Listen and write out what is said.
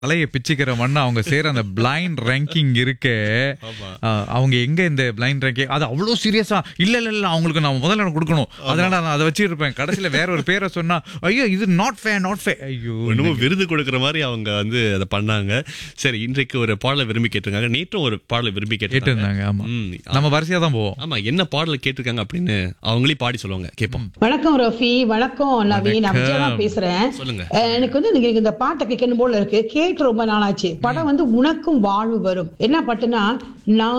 தலையை பிச்சுக்கிற மண்ணு அவங்க செய்யற அந்த பிளைண்ட் ரேங்கிங் இருக்கே ஆஹ், அவங்க எங்க இந்த பிளைண்ட் ரேங்கிங் அது அவ்வளவு சீரியஸா இல்ல இல்ல இல்ல அவங்களுக்கு நான் முதல்ல எனக்கு கொடுக்கணும் அதனால நான் அதை வச்சு இருப்பேன் கடைசியில வேற ஒரு பேரை சொன்னா ஐயோ இது நாட் ஃபே நாட் ஃபே ஐயோ என்னமோ விருது கொடுக்கிற மாதிரி அவங்க வந்து அதை பண்ணாங்க சரி இன்றைக்கு ஒரு பாடலை விரும்பி கேட்டிருக்காங்க நேற்றும் ஒரு பாடலை விரும்பி கேட்டு கேட்டிருக்காங்க இருந்தாங்க ஆமா ம். நம்ம வரிசையா தான் போவோம் ஆமா என்ன பாடல் கேட்டிருக்காங்க அப்படின்னு அவங்களே பாடி சொல்லுவாங்க கேட்போம் வணக்கம் ரஃபி வணக்கம் நவீன் நான் விஜயா தான் பேசுறேன் சொல்லுங்க அஹ் எனக்கு வந்து நீங்க இந்த பாட்டை கேட்கணும் போல இருக்கு கேட்டு ரொம்ப நாளாச்சு படம் வந்து உனக்கும் வாழ்வு வரும் என்ன பாட்டுனா நான்